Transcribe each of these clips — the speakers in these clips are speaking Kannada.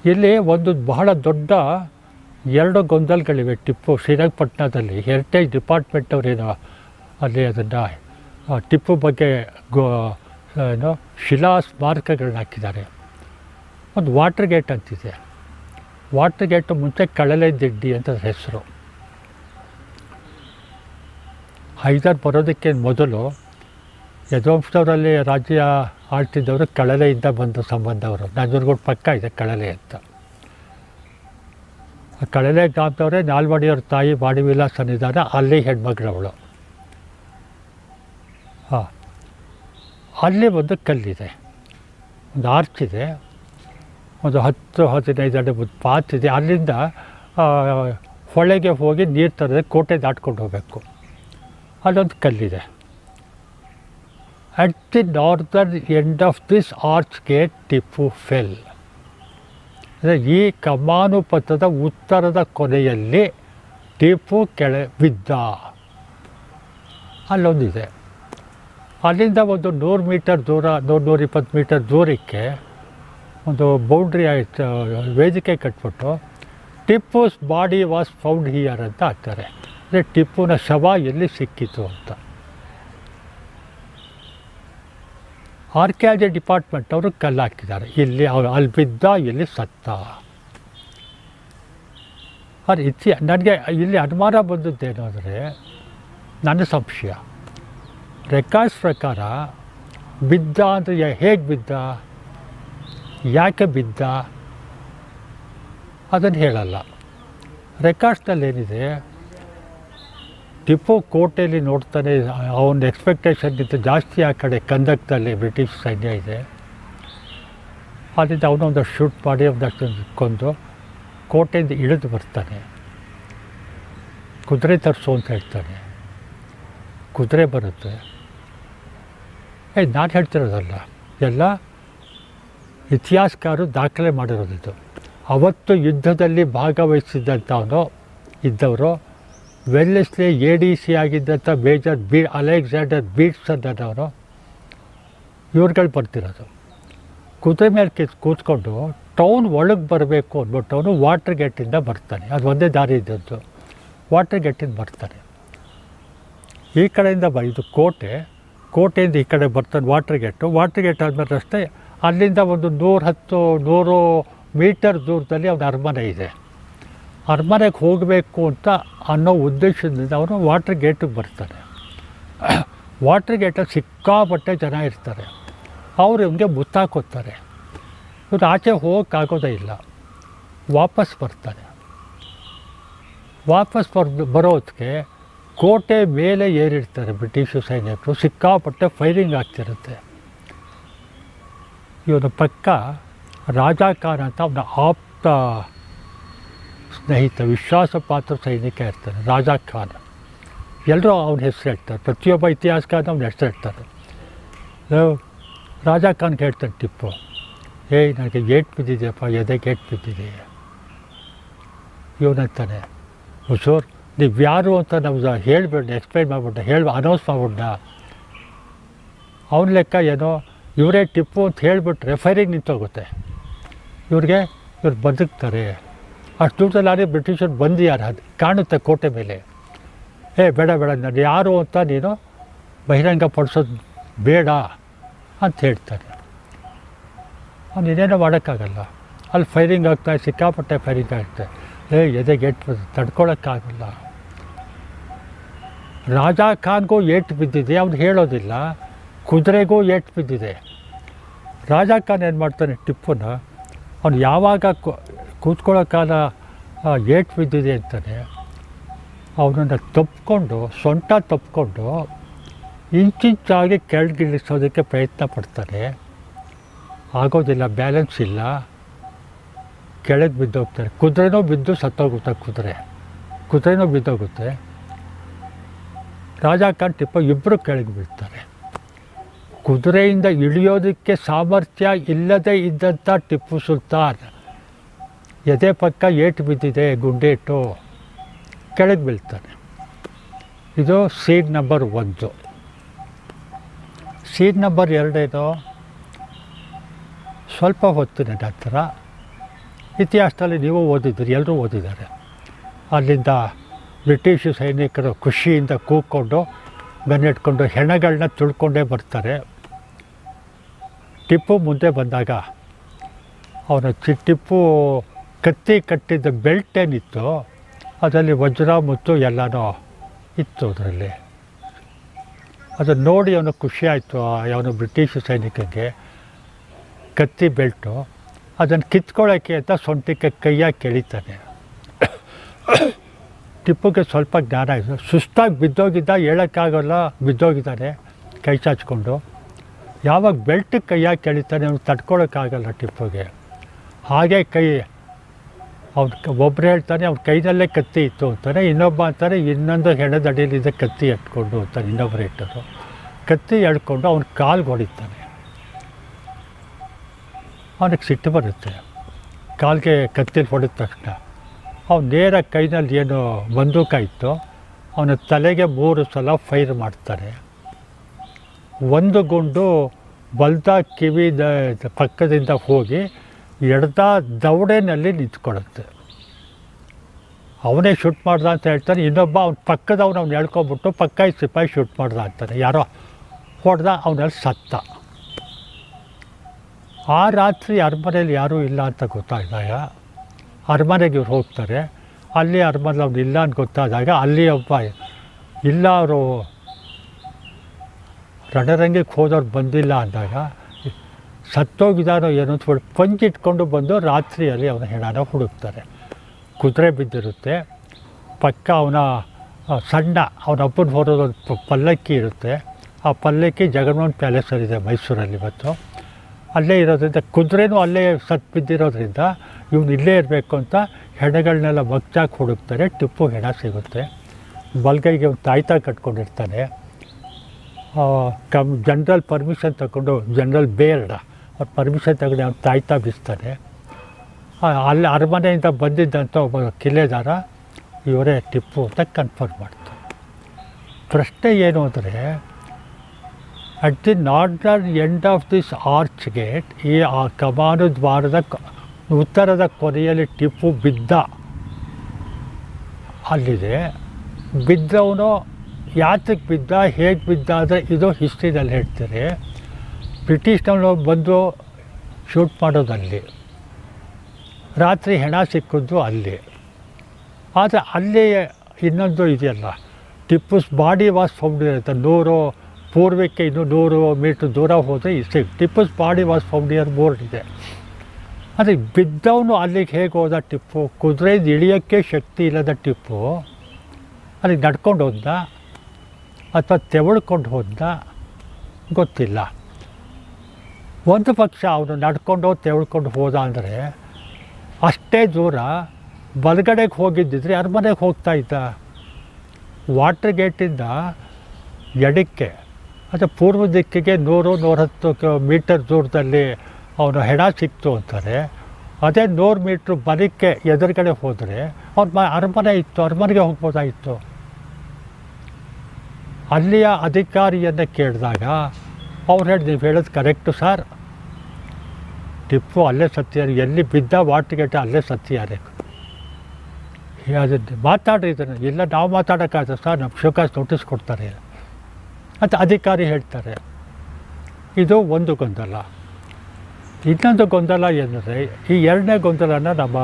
ಇಲ್ಲಿ ಒಂದು ಬಹಳ ದೊಡ್ಡ ಎರಡು ಗೊಂದಲಗಳಿವೆ ಟಿಪ್ಪು ಶ್ರೀರಂಗಪಟ್ಟಣದಲ್ಲಿ ಹೆರಿಟೇಜ್ ಡಿಪಾರ್ಟ್ಮೆಂಟ್ ಅವರೇನೋ ಅಲ್ಲಿ ಅದನ್ನು ಟಿಪ್ಪು ಬಗ್ಗೆ ಗೋ ಏನು ಶಿಲಾ ಸ್ಮಾರಕಗಳನ್ನ ಹಾಕಿದ್ದಾರೆ ಒಂದು ವಾಟರ್ ಗೇಟ್ ಅಂತಿದೆ ವಾಟರ್ ಗೇಟು ಮುಂಚೆ ಕಳಲೆ ದಿಡ್ಡಿ ಅಂತ ಅದ್ರ ಹೆಸರು ಹೈದರ್ ಬರೋದಕ್ಕೆ ಮೊದಲು ಯದುವಂಶದವರಲ್ಲಿ ರಾಜ್ಯ ಆಳ್ತಿದ್ದವರು ಕಳಲೆಯಿಂದ ಬಂದ ಸಂಬಂಧವರು ನಂಜನಗೂಡು ಪಕ್ಕ ಇದೆ ಕಳಲೆ ಅಂತ ಆ ಕಳಲೆ ಗ್ರಾಮದವರೇ ನಾಲ್ವಡಿಯವ್ರ ತಾಯಿ ವಾಡಿವಿಲಾಸ ಸನ್ನಿಧಾನ ಅಲ್ಲಿ ಹೆಣ್ಮಗಳವಳು ಹಾಂ ಅಲ್ಲಿ ಒಂದು ಕಲ್ಲಿದೆ ಒಂದು ಆರ್ಚ್ ಇದೆ ಒಂದು ಹತ್ತು ಹದಿನೈದು ಅಡಿ ಒಂದು ಪಾತ್ ಇದೆ ಅಲ್ಲಿಂದ ಆ, ಹೊಳೆಗೆ ಹೋಗಿ ನೀರು ತರದೆ ಕೋಟೆ ದಾಟ್ಕೊಂಡು ಹೋಗಬೇಕು ಅಲ್ಲೊಂದು ಕಲ್ಲಿದೆ at the northern end of this arch gate Tipu fell ಅಂದರೆ ಈ ಕಮಾನು ಪಥದ ಉತ್ತರದ ಕೊನೆಯಲ್ಲಿ ಟಿಪ್ಪು ಕೆಳ ಬಿದ್ದ ಅಲ್ಲೊಂದಿದೆ ಅಲ್ಲಿಂದ ಒಂದು ನೂರು ಮೀಟರ್ ದೂರ ನೂರು ನೂರಿಪ್ಪತ್ತು ಮೀಟರ್ ದೂರಕ್ಕೆ ಒಂದು ಬೌಂಡ್ರಿ ಆಯ್ತು ವೇದಿಕೆ ಕಟ್ಬಿಟ್ಟು Tipu's body was found here ಅಂತ ಹಾಕ್ತಾರೆ ಅಂದರೆ ಟಿಪ್ಪುನ ಶವ ಎಲ್ಲಿ ಸಿಕ್ಕಿತು ಅಂತ ಆರ್ಕಿಯಾಲಜಿ ಡಿಪಾರ್ಟ್ಮೆಂಟ್ ಅವರು ಕಲ್ಲು ಹಾಕಿದ್ದಾರೆ ಇಲ್ಲಿ ಅವ್ರು ಅಲ್ಲಿ ಬಿದ್ದ ಇಲ್ಲಿ ಸತ್ತ ಅದು ಇತಿ ನನಗೆ ಇಲ್ಲಿ ಅನುಮಾನ ಬಂದದ್ದೇನು ಅಂದರೆ ನನ್ನ ಸಂಶಯ ರೆಕಾರ್ಡ್ಸ್ ಪ್ರಕಾರ ಬಿದ್ದ ಅಂದರೆ ಹೇಗೆ ಬಿದ್ದ ಯಾಕೆ ಬಿದ್ದ ಅದನ್ನು ಹೇಳಲ್ಲ ರೆಕಾರ್ಡ್ಸ್ನಲ್ಲಿ ಏನಿದೆ ಟಿಪ್ಪು ಕೋಟೆಯಲ್ಲಿ ನೋಡ್ತಾನೆ ಅವನ ಎಕ್ಸ್ಪೆಕ್ಟೇಷನ್ಗಿಂತ ಜಾಸ್ತಿ ಆ ಕಡೆ ಕಂದಕದಲ್ಲಿ ಬ್ರಿಟಿಷ್ ಸೈನ್ಯ ಇದೆ ಅದರಿಂದ ಅವನೊಂದು ಶೂಟ್ ಮಾಡಿ ಒಂದಷ್ಟು ಕೊಂದು ಕೋಟೆಯಿಂದ ಇಳಿದು ಬರ್ತಾನೆ ಕುದುರೆ ತರಿಸು ಅಂತ ಹೇಳ್ತಾನೆ ಕುದುರೆ ಬರುತ್ತೆ ಏ ನಾನು ಹೇಳ್ತಿರೋದಲ್ಲ ಎಲ್ಲ ಇತಿಹಾಸಕಾರರು ದಾಖಲೆ ಮಾಡಿರೋದಿದ್ದು ಅವತ್ತು ಯುದ್ಧದಲ್ಲಿ ಭಾಗವಹಿಸಿದ್ದಂಥವನು ಇದ್ದವರು ವೆಲ್ಲೆಸ್ಲೆ ಎ ಡಿ ಸಿ ಆಗಿದ್ದಂಥ ಮೇಜರ್ ಬಿ ಅಲೆಕ್ಸಾಂಡರ್ ಬೀಟ್ಸ್ ಅನ್ನೋನು ಇವ್ರುಗಳು ಬರ್ತಿರೋದು ಕುದುರೆ ಮೇಲೆ ಕಿತ್ ಕೂತ್ಕೊಂಡು ಟೌನ್ ಒಳಗೆ ಬರಬೇಕು ಅಂದ್ಬಿಟ್ಟು ಅವನು ವಾಟರ್ ಗೇಟಿಂದ ಬರ್ತಾನೆ ಅದು ಒಂದೇ ದಾರಿ ಇದ್ದದ್ದು ವಾಟರ್ ಗೇಟಿಂದ ಬರ್ತಾನೆ ಈ ಕಡೆಯಿಂದ ಬ ಇದು ಕೋಟೆ ಕೋಟೆಯಿಂದ ಈ ಕಡೆ ಬರ್ತಾನೆ ವಾಟರ್ ಗೇಟು ವಾಟರ್ ಗೇಟ್ ಆದಮೇಲೆ ರಸ್ತೆ ಅಲ್ಲಿಂದ ಒಂದು ನೂರು ಹತ್ತು ನೂರು ಮೀಟರ್ ದೂರದಲ್ಲಿ ಅವನ ಅರಮನೆ ಇದೆ ಅರಮನೆಗೆ ಹೋಗಬೇಕು ಅಂತ ಅನ್ನೋ ಉದ್ದೇಶದಿಂದ ಅವನು ವಾಟರ್ ಗೇಟಿಗೆ ಬರ್ತಾನೆ ವಾಟರ್ ಗೇಟಲ್ಲಿ ಸಿಕ್ಕಾಪಟ್ಟೆ ಜನ ಇರ್ತಾರೆ ಅವ್ರು ಇವನಿಗೆ ಮುತ್ತಾಕೋತಾರೆ ಇವ್ರು ಆಚೆ ಹೋಗೋಕ್ಕಾಗೋದೇ ಇಲ್ಲ ವಾಪಸ್ ಬರ್ತಾನೆ ವಾಪಸ್ ಬರ್ ಬರೋದಕ್ಕೆ ಕೋಟೆ ಮೇಲೆ ಏರಿರ್ತಾರೆ ಬ್ರಿಟಿಷು ಸೈನಿಕರು ಸಿಕ್ಕಾಪಟ್ಟೆ ಫೈರಿಂಗ್ ಆಗ್ತಿರುತ್ತೆ ಇವನ ಪಕ್ಕ ರಾಜಾ ಖಾನ್ ಅಂತ ಅವನ ಆಪ್ತ ಸ್ನೇಹಿತ ವಿಶ್ವಾಸಪಾತ್ರ ಸೈನಿಕ ಇರ್ತಾನೆ ರಾಜಾ ಖಾನ್ ಎಲ್ಲರೂ ಅವನ ಹೆಸರು ಹೇಳ್ತಾರೆ ಪ್ರತಿಯೊಬ್ಬ ಇತಿಹಾಸಕಾರ ಅವನ ಹೆಸರು ಹೇಳ್ತಾರೆ ಲೋ- ರಾಜಾ ಖಾನ್ಗೆ ಹೇಳ್ತಾನೆ ಟಿಪ್ಪು ಏಯ್ ನನಗೆ ಗೇಟ್ ಬಿದ್ದಿದೆಯಪ್ಪ ಎದೆ ಗೇಟ್ ಬಿದ್ದಿದೆ ಇವನಂತಾನೆ ಹುಷೂರ್ ನೀವು ಯಾರು ಅಂತ ನಮ್ಗೆ ಹೇಳ್ಬೇಡ ಎಕ್ಸ್ಪ್ಲೈನ್ ಮಾಡ್ಬಿಟ್ಟ ಹೇಳಿ ಅನೌನ್ಸ್ ಮಾಡ್ಬಿಟ್ಟ ಅವನ ಲೆಕ್ಕ ಏನೋ ಇವರೇ ಟಿಪ್ಪು ಅಂತ ಹೇಳಿಬಿಟ್ರೆ ಫೈರಿಂಗ್ ನಿಂತೋಗುತ್ತೆ ಇವ್ರಿಗೆ ಇವ್ರು ಬದುಕ್ತಾರೆ ಅಷ್ಟು ದೂರದಲ್ಲಿ ಬ್ರಿಟಿಷರು ಬಂದಿಯಾರ ಅದು ಕಾಣುತ್ತೆ ಕೋಟೆ ಮೇಲೆ ಏ ಬೇಡ ಬೇಡ ನಾನು ಯಾರು ಅಂತ ನೀನು ಬಹಿರಂಗ ಪಡಿಸೋದು ಬೇಡ ಅಂತ ಹೇಳ್ತಾನೆ ಅವ್ನು ಇನ್ನೇನೋ ಮಾಡೋಕ್ಕಾಗಲ್ಲ ಅಲ್ಲಿ ಫೈರಿಂಗ್ ಆಗ್ತಾ ಸಿಕ್ಕಾಪಟ್ಟೆ ಫೈರಿಂಗ್ ಆಗುತ್ತೆ ಏ ಎದೆಗೆ ಏಟು ತಡ್ಕೊಳಕ್ಕಾಗಲ್ಲ ರಾಜಾ ಖಾನ್ಗೂ ಏಟು ಬಿದ್ದಿದೆ ಅವ್ನು ಹೇಳೋದಿಲ್ಲ ಕುದುರೆಗೂ ಏಟು ಬಿದ್ದಿದೆ ರಾಜಾ ಖಾನ್ ಏನು ಮಾಡ್ತಾನೆ ಟಿಪ್ಪುನ ಅವನು ಯಾವಾಗ ಕು- ಕೂತ್ಕೊಳ್ಳೋ ಕಾಲ ಆ, ಏಟು ಬಿದ್ದಿದೆ ಅಂತಾನೆ ಅವನನ್ನು ತಪ್ಪಿಕೊಂಡು ಸೊಂಟ ತಪ್ಪಿಕೊಂಡು ಇಂಚಿಂಚಾಗಿ ಕೆಳಗಿಳಿಸೋದಕ್ಕೆ ಪ್ರಯತ್ನ ಪಡ್ತಾನೆ ಆಗೋದಿಲ್ಲ ಬ್ಯಾಲೆನ್ಸ್ ಇಲ್ಲ ಕೆಳಗೆ ಬಿದ್ದೋಗ್ತಾರೆ ಕುದುರೆನೂ ಬಿದ್ದು ಸತ್ತೋಗುತ್ತೆ ಕುದುರೆ ಕುದುರೆನೂ ಬಿದ್ದೋಗುತ್ತೆ ರಾಜಾ ಖಾನ್ ಟಿಪ್ಪು ಇಬ್ಬರು ಕೆಳಗೆ ಬೀಳ್ತಾರೆ ಕುದುರೆಯಿಂದ ಇಳಿಯೋದಕ್ಕೆ ಸಾಮರ್ಥ್ಯ ಇಲ್ಲದೆ ಇದ್ದಂಥ ಟಿಪ್ಪು ಸುಲ್ತಾನ್ ಎದೆ ಪಕ್ಕ ಏಟು ಬಿದ್ದಿದೆ ಗುಂಡೇಟು ಕೆಳಗೆ ಬೀಳ್ತಾನೆ ಇದು ಸೀನ್ ನಂಬರ್ ಒಂದು ಸೀನ್ ನಂಬರ್ ಎರಡೇನು ಸ್ವಲ್ಪ ಹೊತ್ತಿನ ನಂತರ ಇತಿಹಾಸದಲ್ಲಿ ನೀವು ಓದಿದ್ದೀರಿ ಎಲ್ಲರೂ ಓದಿದ್ದಾರೆ ಅಲ್ಲಿಂದ ಬ್ರಿಟಿಷ್ ಸೈನಿಕರು ಖುಷಿಯಿಂದ ಕೂಗ್ಕೊಂಡು ಬೆನ್ನಿಟ್ಕೊಂಡು ಹೆಣಗಳನ್ನ ತುಳ್ಕೊಂಡೇ ಬರ್ತಾರೆ ಟಿಪ್ಪು ಮುಂದೆ ಬಂದಾಗ ಅವನ ಚಿ ಟಿಪ್ಪು ಕತ್ತಿ ಕಟ್ಟಿದ್ದ ಬೆಲ್ಟ್ ಏನಿತ್ತು ಅದರಲ್ಲಿ ವಜ್ರ ಮುತ್ತು ಎಲ್ಲನೂ ಇತ್ತು ಅದರಲ್ಲಿ ಅದನ್ನು ನೋಡಿ ಅವನು ಖುಷಿ ಆಯಿತು ಅವನು ಬ್ರಿಟಿಷ್ ಸೈನಿಕನಿಗೆ ಕತ್ತಿ ಬೆಲ್ಟು ಅದನ್ನು ಕಿತ್ಕೊಳ್ಳೋಕ್ಕೆ ಅಂತ ಸೊಂಟಕ್ಕೆ ಕೈಯಾಗಿ ಕೆಳಿತಾನೆ ಟಿಪ್ಪುಗೆ ಸ್ವಲ್ಪ ಜ್ಞಾನ ಇದೆ ಸುಸ್ತಾಗಿ ಬಿದ್ದೋಗಿದ್ದ ಹೇಳೋಕ್ಕಾಗಲ್ಲ ಬಿದ್ದೋಗಿದ್ದಾನೆ ಕೈ ಚಾಚ್ಕೊಂಡು ಯಾವಾಗ ಬೆಲ್ಟ್ ಕೈಯಾಗಿ ಕೆಳಿತಾನೆ ಅವ್ನು ತಡ್ಕೊಳಕ್ಕಾಗಲ್ಲ ಟಿಪ್ಪುಗೆ ಹಾಗೆ ಕೈ ಅವ್ನು ಒಬ್ಬರು ಹೇಳ್ತಾನೆ ಅವ್ನ ಕೈನಲ್ಲೇ ಕತ್ತಿ ಇತ್ತು ಅಂತಾನೆ ಇನ್ನೊಬ್ಬ ಅಂತಾನೆ ಇನ್ನೊಂದು ಹೆಣದ ಅಡಿಯಲ್ಲಿದೆ ಕತ್ತಿ ಎಟ್ಕೊಂಡು ಅಂತಾನೆ ಇನ್ನೊಬ್ಬರು ಇಟ್ಟರು ಕತ್ತಿ ಎಳ್ಕೊಂಡು ಅವ್ನ ಕಾಲ್ಗೆ ಹೊಡಿತಾನೆ ಅವನಿಗೆ ಸಿಟ್ಟು ಬರುತ್ತೆ ಕಾಲ್ಗೆ ಕತ್ತಿಲಿ ಹೊಡೆದ ತಕ್ಷಣ ಅವ್ನು ನೇರ ಕೈನಲ್ಲಿ ಏನು ಬಂದೂಕ ಇತ್ತು ಅವನ ತಲೆಗೆ ಮೂರು ಸಲ ಫೈರ್ ಮಾಡ್ತಾರೆ ಒಂದು ಗುಂಡು ಬಲ್ದ ಕಿವಿದ ಪಕ್ಕದಿಂದ ಹೋಗಿ ಎಡ್ದ ದವಡೆನಲ್ಲಿ ನಿಂತ್ಕೊಳ್ಳುತ್ತೆ ಅವನೇ ಶೂಟ್ ಮಾಡ್ದ ಅಂತ ಹೇಳ್ತಾನೆ ಇನ್ನೊಬ್ಬ ಅವ್ನ ಪಕ್ಕದವ್ನು ಅವ್ನು ಹೇಳ್ಕೊಬಿಟ್ಟು ಪಕ್ಕ ಈ ಸಿಪಾಯಿ ಶೂಟ್ ಮಾಡ್ದ ಅಂತಾನೆ ಯಾರೋ ಹೊಡೆದ ಅವನಲ್ಲಿ ಸತ್ತ ಆ ರಾತ್ರಿ ಅರಮನೆಯಲ್ಲಿ ಯಾರೂ ಇಲ್ಲ ಅಂತ ಗೊತ್ತಾದಾಗ ಅರಮನೆಗೆ ಇವ್ರು ಹೋಗ್ತಾರೆ ಅಲ್ಲಿ ಅರಮನೆ ಅವ್ನು ಇಲ್ಲ ಅಂತ ಗೊತ್ತಾದಾಗ ಅಲ್ಲಿ ಒಬ್ಬ ಇಲ್ಲ ಅವರು ರಣರಂಗಕ್ಕೆ ಹೋದವ್ರು ಬಂದಿಲ್ಲ ಅಂದಾಗ ಸತ್ತೋಗಿದಾನೋ ಏನೋ ಅಂತ ಹೇಳಿ ಪಂಚ್ ಇಟ್ಕೊಂಡು ಬಂದು ರಾತ್ರಿಯಲ್ಲಿ ಅವನ ಹೆಣನ ಹುಡುಕ್ತಾರೆ ಕುದುರೆ ಬಿದ್ದಿರುತ್ತೆ ಪಕ್ಕ ಅವನ ಆ, ಸಣ್ಣ ಅವನ ಅಪ್ಪನ ಹೊರೋದೊಂದು ಪ- ಪಲ್ಲಕ್ಕಿ ಇರುತ್ತೆ ಆ ಪಲ್ಲಕ್ಕಿ ಜಗನ್ಮೋಹನ್ ಪ್ಯಾಲೇಸಲ್ಲಿದೆ ಮೈಸೂರಲ್ಲಿ ಇವತ್ತು ಅಲ್ಲೇ ಇರೋದ್ರಿಂದ ಕುದುರೆನೂ ಅಲ್ಲೇ ಸತ್ತು ಬಿದ್ದಿರೋದ್ರಿಂದ ಇವನು ಇಲ್ಲೇ ಇರಬೇಕು ಅಂತ ಹೆಣಗಳನ್ನೆಲ್ಲ ಮಗ್ಚಾಕಿ ಹುಡುಕ್ತಾರೆ ಟಿಪ್ಪು ಹೆಣ ಸಿಗುತ್ತೆ ಬಲ್ಗೈಗೆ ಒಂದು ತಾಯ್ತ ಕಟ್ಕೊಂಡಿರ್ತಾನೆ ಆ, ಕಮ್ ಜನ್ರಲ್ ಪರ್ಮಿಷನ್ ತಗೊಂಡು ಜನರಲ್ ಬೇರ್ಡ ಅವ್ರು ಪರ್ಮಿಷನ್ ತಗೊಂಡು ಅವ್ನು ತಾಯ್ತಾ ಬಿಸ್ತಾನೆ ಆ, ಅಲ್ಲಿ ಅರಮನೆಯಿಂದ ಬಂದಿದ್ದಂಥ ಒಬ್ಬ ಕಿಲೆದಾರ ಇವರೇ ಟಿಪ್ಪು ಅಂತ ಕನ್ಫರ್ಮ್ ಮಾಡ್ತಾರೆ ಪ್ರಶ್ನೆ ಏನು ಅಂದರೆ at the northern end of this arch gate ಈ ಆ ಕಮಾನು ದ್ವಾರದ ಕ- ಉತ್ತರದ ಕೊನೆಯಲ್ಲಿ ಟಿಪ್ಪು ಬಿದ್ದ ಅಲ್ಲಿದೆ ಬಿದ್ದವನು ಯಾತಕ್ಕೆ ಬಿದ್ದ ಹೇಗೆ ಬಿದ್ದ ಅಂದರೆ ಇದು ಹಿಸ್ಟ್ರಿನಲ್ಲಿ ಹೇಳ್ತಾರೆ ಬ್ರಿಟಿಷ್ನವನು ಬಂದು ಶೂಟ್ ಮಾಡೋದಲ್ಲಿ ರಾತ್ರಿ ಹೆಣ ಸಿಕ್ಕಿದ್ದು ಅಲ್ಲಿ ಆದರೆ ಅಲ್ಲಿ ಇನ್ನೊಂದು ಇದೆಯಲ್ಲ ಟಿಪ್ಪುಸ್ ಬಾಡಿ ವಾಸ್ ಫೌಂಡ್ ಇರುತ್ತೆ ನೂರು ಪೂರ್ವಕ್ಕೆ ಇನ್ನು ನೂರು ಮೀಟ್ರ್ ದೂರ ಹೋದರೆ ಇಷ್ಟು Tipu's body was found here board ಇದೆ ಆದರೆ ಬಿದ್ದವನು ಅಲ್ಲಿಗೆ ಹೇಗೆ ಹೋದ ಟಿಪ್ಪು ಕುದುರೆದು ಇಳಿಯೋಕ್ಕೆ ಶಕ್ತಿ ಇಲ್ಲದ ಟಿಪ್ಪು ಅಲ್ಲಿಗೆ ನಡ್ಕೊಂಡು ಹೋದ ಅಥವಾ ತೆವಳ್ಕೊಂಡು ಹೋದ ಗೊತ್ತಿಲ್ಲ ಒಂದು ಪಕ್ಷ ಅವನು ನಡ್ಕೊಂಡು ತೆವಳ್ಕೊಂಡು ಹೋದ ಅಂದರೆ ಅಷ್ಟೇ ದೂರ ಬಲಗಡೆಗೆ ಹೋಗಿದ್ದಿದ್ರೆ ಅರಮನೆಗೆ ಹೋಗ್ತಾ ಇದ್ದ ವಾಟರ್ ಗೇಟಿಂದ ಎಡಕ್ಕೆ ಅಥವಾ ಪೂರ್ವ ದಿಕ್ಕಿಗೆ ನೂರು ನೂರಹತ್ತು ಕ- ಮೀಟರ್ ದೂರದಲ್ಲಿ ಅವನು ಹೆಣ ಸಿಕ್ತು ಅಂತಾರೆ ಅದೇ ನೂರು ಮೀಟ್ರ್ ಬಲಕ್ಕೆ ಎದುರುಗಡೆ ಹೋದರೆ ಅವ್ನ ಮ ಅರಮನೆ ಇತ್ತು ಅರಮನೆಗೆ ಹೋಗ್ಬೋದಾಗಿತ್ತು ಅಲ್ಲಿಯ ಅಧಿಕಾರಿಯನ್ನು ಕೇಳಿದಾಗ ಅವ್ರು ಹೇಳಿ ನೀವು ಹೇಳೋದು ಕರೆಕ್ಟು ಸರ್ ಟಿಪ್ಪು ಅಲ್ಲೇ ಸತ್ಯ ಎಲ್ಲಿ ಬಿದ್ದ ವಾಟರ್ಗೇಟ ಅಲ್ಲೇ ಸತ್ಯಾರೆ ಅದನ್ನು ಮಾತಾಡ್ರಿ ಇದನ್ನು ಇಲ್ಲ ನಾವು ಮಾತಾಡೋಕ್ಕಾಗತ್ತೆ ಸರ್ ನಮ್ಮ ಶಿವಕಾಶ್ ನೋಟಿಸ್ ಕೊಡ್ತಾರೆ ಅಂತ ಅಧಿಕಾರಿ ಹೇಳ್ತಾರೆ ಇದು ಒಂದು ಗೊಂದಲ ಇನ್ನೊಂದು ಗೊಂದಲ ಏನಂದರೆ ಈ ಎರಡನೇ ಗೊಂದಲನ ನಮ್ಮ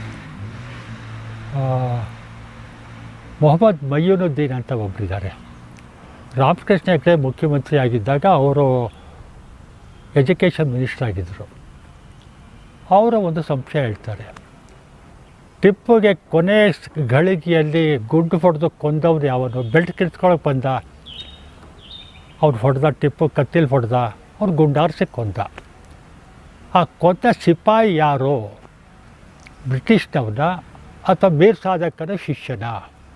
ಆ, ಮೊಹಮ್ಮದ್ ಮಯ್ಯೂನುದ್ದೀನ್ ಅಂತ ಒಬ್ಬರಿದ್ದಾರೆ ರಾಮಕೃಷ್ಣ ಹೆಗಡೆ ಮುಖ್ಯಮಂತ್ರಿ ಆಗಿದ್ದಾಗ ಅವರು ಎಜುಕೇಷನ್ ಮಿನಿಸ್ಟರ್ ಆಗಿದ್ದರು ಅವರ ಒಂದು ಸಂಶಯ ಹೇಳ್ತಾರೆ ಟಿಪ್ಪುಗೆ ಕೊನೆ ಸ್- ಗಳಿಗೆಯಲ್ಲಿ ಗುಂಡು ಹೊಡೆದು ಕೊಂದವ್ರು ಯಾವನು ಬೆಲ್ಟ್ ಕಿತ್ಕೊಳಕ್ಕೆ ಬಂದ ಅವ್ನು ಹೊಡೆದ ಟಿಪ್ಪು ಕತ್ತಿಲಿ ಹೊಡೆದ ಅವ್ನು ಗುಂಡಾರಿಸಿ ಕೊಂದ ಆ ಕೊಂದ ಸಿಪಾಯಿ ಯಾರು ಬ್ರಿಟಿಷ್ನವನ ಅಥವಾ ಮೀರ್ ಸಾಧಕನ ಶಿಷ್ಯನ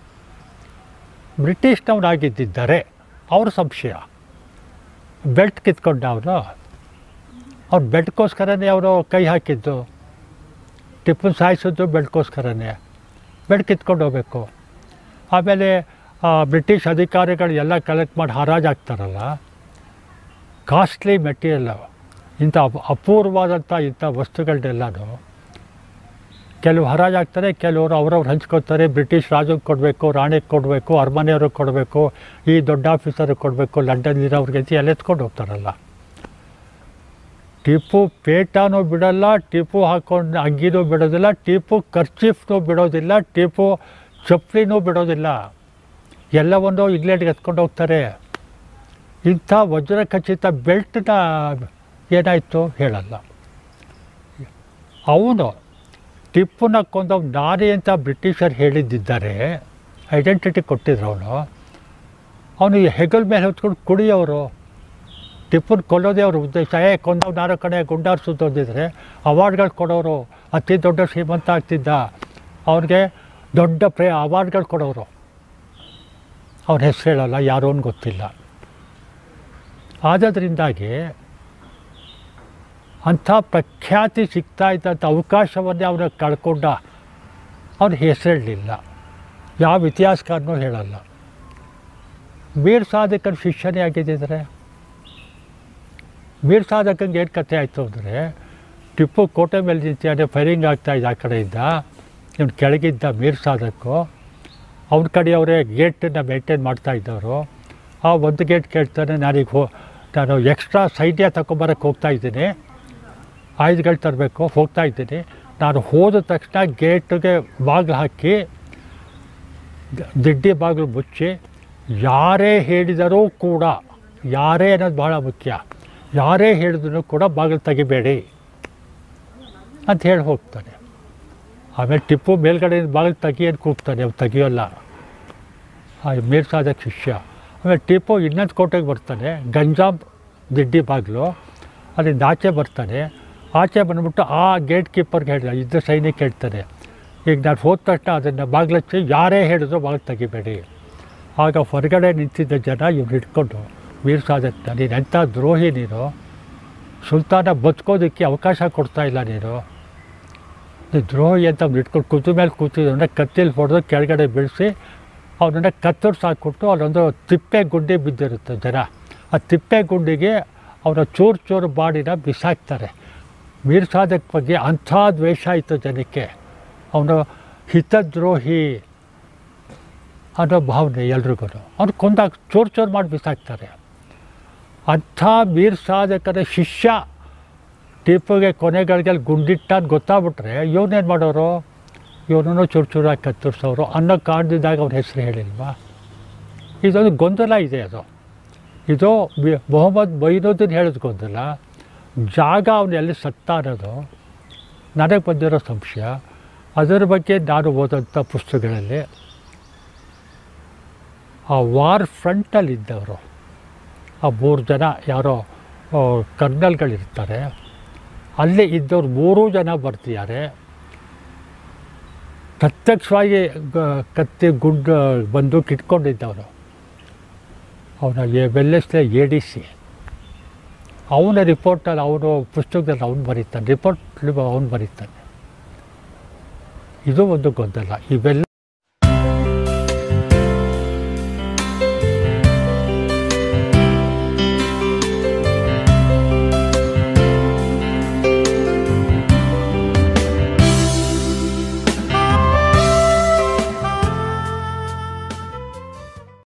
ಬ್ರಿಟಿಷ್ನವನಾಗಿದ್ದಿದ್ದರೆ ಅವ್ರ ಸಂಶಯ ಬೆಲ್ಟ್ ಕಿತ್ಕೊಂಡ ಅವನು ಅವ್ರು ಬೆಲ್ಟ್ಗೋಸ್ಕರನೇ ಅವರು ಕೈ ಹಾಕಿದ್ದು ಟಿಪ್ಪು ಸಾಯಿಸಿದ್ದು ಬೆಲ್ಟ್ಗೋಸ್ಕರನೇ ಬೆಲ್ಟ್ ಕಿತ್ಕೊಂಡು ಹೋಗ್ಬೇಕು ಆಮೇಲೆ ಆ, ಬ್ರಿಟಿಷ್ ಅಧಿಕಾರಿಗಳು ಎಲ್ಲ ಕಲೆಕ್ಟ್ ಮಾಡಿ ಹರಾಜು ಹಾಕ್ತಾರಲ್ಲ ಕಾಸ್ಟ್ಲಿ ಮೆಟೀರಿಯಲ್ ಇಂಥ ಅಪ- ಅಪೂರ್ವವಾದಂಥ ಇಂಥ ವಸ್ತುಗಳನ್ನೆಲ್ಲನೂ ಕೆಲವು ಹರಾಜಾಗ್ತಾರೆ ಕೆಲವರು ಅವ್ರವ್ರು ಹಂಚ್ಕೋತಾರೆ ಬ್ರಿಟಿಷ್ ರಾಜಗೆ ಕೊಡಬೇಕು ರಾಣಿಗೆ ಕೊಡಬೇಕು ಅರಮನೆಯವ್ರಿಗೆ ಕೊಡಬೇಕು ಈ ದೊಡ್ಡ ಆಫೀಸರಿಗೆ ಕೊಡಬೇಕು ಲಂಡನ್ಲಿರೋವ್ರಿಗೆ ಅಂತ ಎಲ್ಲ ಎತ್ಕೊಂಡು ಹೋಗ್ತಾರಲ್ಲ ಟಿಪ್ಪು ಪೇಟನೂ ಬಿಡಲ್ಲ ಟಿಪ್ಪು ಹಾಕೊಂಡು ಅಂಗಿನೂ ಬಿಡೋದಿಲ್ಲ ಟಿಪ್ಪು ಖರ್ಚೀಫ್ನೂ ಬಿಡೋದಿಲ್ಲ ಟಿಪ್ಪು ಚಪ್ಪಲಿನೂ ಬಿಡೋದಿಲ್ಲ ಎಲ್ಲವನ್ನೂ ಇಂಗ್ಲೆಂಡ್ಗೆ ಎತ್ಕೊಂಡು ಹೋಗ್ತಾರೆ ಇಂಥ ವಜ್ರ ಖಚಿತ ಬೆಲ್ಟ್ನ ಏನಾಯಿತು ಹೇಳಲ್ಲ ಅವನು ಟಿಪ್ಪುನ ಕೊಂದವ್ ನಾನೇ ಅಂತ ಬ್ರಿಟಿಷರು ಹೇಳಿದ್ದಿದ್ದಾರೆ ಐಡೆಂಟಿಟಿ ಕೊಟ್ಟಿದ್ರು ಅವನು ಅವನು ಹೆಗಲ್ ಮೇಲೆ ಹೊತ್ಕೊಂಡು ಕುಡಿಯೋರು ಟಿಪ್ಪುನ ಕೊಲ್ಲೋದೇ ಅವ್ರ ಉದ್ದೇಶ ಏ ಕೊಂದವ್ ನಾರೋ ಕಡೆ ಗುಂಡಾರ್ ಸುತ್ತೋದಿದ್ರೆ ಅವಾರ್ಡ್ಗಳು ಕೊಡೋರು ಅತಿ ದೊಡ್ಡ ಶ್ರೀಮಂತ ಆಗ್ತಿದ್ದ ಅವ್ರಿಗೆ ದೊಡ್ಡ ಪ್ರೇ ಅವಾರ್ಡ್ಗಳು ಕೊಡೋರು ಅವ್ರ ಹೆಸರು ಹೇಳಲ್ಲ ಯಾರೋ ಅಂತ ಗೊತ್ತಿಲ್ಲ ಆದ್ದರಿಂದಾಗಿ ಅಂಥ ಪ್ರಖ್ಯಾತಿ ಸಿಗ್ತಾ ಇದ್ದಂಥ ಅವಕಾಶವನ್ನೇ ಅವನ ಕಳ್ಕೊಂಡ ಅವ್ನ ಹೆಸರಿಡಲಿಲ್ಲ ಯಾವ ಇತಿಹಾಸಕಾರನೂ ಹೇಳಲ್ಲ ಮೀರ್ ಸಾಧಕನ ಶಿಷ್ಯನೇ ಆಗಿದ್ದಿದ್ರೆ ಮೀರ್ ಸಾಧಕಂಗೆ ಏನು ಕಥೆ ಆಯಿತು ಅಂದರೆ ಟಿಪ್ಪು ಕೋಟೆ ಮೇಲೆ ನಿಂತಿಯಾನೆ ಫೈರಿಂಗ್ ಆಗ್ತಾಯಿದ್ದ ಆ ಕಡೆಯಿಂದ ಇವ್ನು ಕೆಳಗಿದ್ದ ಮೀರ್ ಸಾಧಕು ಅವ್ನ ಕಡೆಯವರೇ ಗೇಟನ್ನು ಮೇಂಟೈನ್ ಮಾಡ್ತಾ ಇದ್ದವರು ಆ ಒಂದು ಗೇಟ್ ಕೇಳ್ತಾನೆ ನಾನೀಗ ಹೋ ನಾನು ಎಕ್ಸ್ಟ್ರಾ ಸೈಡ್ಯ ತಗೊಂಬರಕ್ಕೆ ಹೋಗ್ತಾ ಇದ್ದೀನಿ ಆಯುಧಗಳು ತರಬೇಕು ಹೋಗ್ತಾ ಇದ್ದೀನಿ ನಾನು ಹೋದ ತಕ್ಷಣ ಗೇಟ್ಗೆ ಬಾಗಿಲು ಹಾಕಿ ದ- ದಿಡ್ಡಿ ಬಾಗಿಲು ಮುಚ್ಚಿ ಯಾರೇ ಹೇಳಿದರೂ ಕೂಡ ಯಾರೇ ಅನ್ನೋದು ಭಾಳ ಮುಖ್ಯ ಯಾರೇ ಹೇಳಿದ್ರು ಕೂಡ ಬಾಗಿಲು ತೆಗಿಬೇಡಿ ಅಂತ ಹೇಳಿ ಹೋಗ್ತಾನೆ ಆಮೇಲೆ ಟಿಪ್ಪು ಮೇಲ್ಗಡೆ ಬಾಗಿಲು ತೆಗಿ ಅಂತ ಕೂಗ್ತಾನೆ ಅವ್ನು ತೆಗಿಯೋಲ್ಲ ಆ ಮೀರ್ ಸಾಧಕ್ ಶಿಷ್ಯ ಆಮೇಲೆ ಟಿಪ್ಪು ಇನ್ನೊಂದು ಕೋಟೆಗೆ ಬರ್ತಾನೆ ಗಂಜಾಮ್ ದಿಡ್ಡಿ ಬಾಗಿಲು ಅಲ್ಲಿಂದ ಆಚೆ ಬರ್ತಾನೆ ಆಚೆ ಬಂದ್ಬಿಟ್ಟು ಆ ಗೇಟ್ ಕೀಪರ್ಗೆ ಹೇಳಿದ ಇದ್ದ ಸೈನಿಕ ಹೇಳ್ತಾನೆ ಈಗ ನಾನು ಹೋದ ತಕ್ಷಣ ಅದನ್ನು ಬಾಗಿಲಚ್ಚಿ ಯಾರೇ ಹೇಳಿದ್ರು ಬಾಗಿಲು ತೆಗಿಬೇಡಿ ಆಗ ಹೊರಗಡೆ ನಿಂತಿದ್ದ ಜನ ಇವ್ರು ಹಿಡ್ಕೊಂಡು ವೀರ್ ಸಾಧಕ್ನ ನೀನು ಎಂಥ ದ್ರೋಹಿ ನೀನು ಸುಲ್ತಾನ ಬದುಕೋದಕ್ಕೆ ಅವಕಾಶ ಕೊಡ್ತಾ ಇಲ್ಲ ನೀನು ನೀನು ದ್ರೋಹಿ ಅಂತ ಅವ್ನು ಇಟ್ಕೊಂಡು ಕುತು ಮೇಲೆ ಕೂತಿದ್ದವನ್ನ ಕತ್ತಿಲಿ ಹೊಡೆದು ಕೆಳಗಡೆ ಬೀಳಿಸಿ ಅವನನ್ನು ಕತ್ತರಿಸಿ ಹಾಕ್ಬಿಟ್ಟು ಅಲ್ಲೊಂದು ತಿಪ್ಪೆ ಗುಂಡಿ ಬಿದ್ದಿರುತ್ತೆ ಜನ ಆ ತಿಪ್ಪೆ ಗುಂಡಿಗೆ ಅವನ ಚೂರು ಚೂರು ಬಾಡಿನ ಬಿಸಾಕ್ತಾರೆ ಮೀರ್ ಸಾಧಕ್ ಬಗ್ಗೆ ಅಂಥ ದ್ವೇಷ ಇತ್ತು ಜನಕ್ಕೆ ಅವನು ಹಿತದ್ರೋಹಿ ಅನ್ನೋ ಭಾವನೆ ಎಲ್ರಿಗೂ ಅವ್ನು ಕೊಂದಾಗ ಚೂರು ಚೂರು ಮಾಡಿ ಬಿಸಾಕ್ತಾರೆ ಅಂಥ ಮೀರ್ ಸಾಧಕನ ಶಿಷ್ಯ ಟಿಪ್ಪುಗೆ ಕೊನೆಗಳಿಗೆ ಗುಂಡಿಟ್ಟ ಅಂತ ಗೊತ್ತಾಗ್ಬಿಟ್ರೆ ಇವನೇನು ಮಾಡೋರು ಇವನನ್ನು ಚೂರು ಚೂರಾಗಿ ಕತ್ತರಿಸೋರು ಅನ್ನೋ ಕಾರಣದಿಂದಾಗ ಅವ್ರ ಹೆಸರು ಹೇಳಿಲ್ವಾ ಇದೊಂದು ಗೊಂದಲ ಇದೆ ಅದು ಇದು ಬಿ- ಮೊಹಮ್ಮದ್ ಬೈನೋದಿನ್ ಹೇಳಿದ ಗೊಂದಲ ಜಾಗ ಅವನು ಎಲ್ಲಿ ಸತ್ತ ಅನ್ನೋದು ನನಗೆ ಬಂದಿರೋ ಸಂಶಯ ಅದರ ಬಗ್ಗೆ ನಾನು ಓದೋಂಥ ಪುಸ್ತಕಗಳಲ್ಲಿ ಆ ವಾರ್ ಫ್ರಂಟಲ್ಲಿದ್ದವರು ಆ ಮೂರು ಜನ ಯಾರೋ ಆ, ಕರ್ನಲ್ಗಳಿರ್ತಾರೆ ಅಲ್ಲೇ ಇದ್ದವ್ರು ಮೂರೂ ಜನ ಬರ್ತಿದ್ದಾರೆ ಪ್ರತ್ಯಕ್ಷವಾಗಿ ಗ- ಕತ್ತಿ ಗುಡ್ ಬಂದೂಕ್ ಇಟ್ಕೊಂಡಿದ್ದವನು ಅವನ ವೆಲ್ಲೆಸ್ಲೆ ಎ ಡಿ ಸಿ ಅವನ ರಿಪೋರ್ಟಲ್ಲಿ ಅವನು ಪುಸ್ತಕದಲ್ಲಿ ಅವನು ಬರೀತಾನೆ ರಿಪೋರ್ಟ್ ಅವನು ಬರೀತಾನೆ ಇದು ಒಂದು ಗೊಂದಲ ಇವೆಲ್ಲ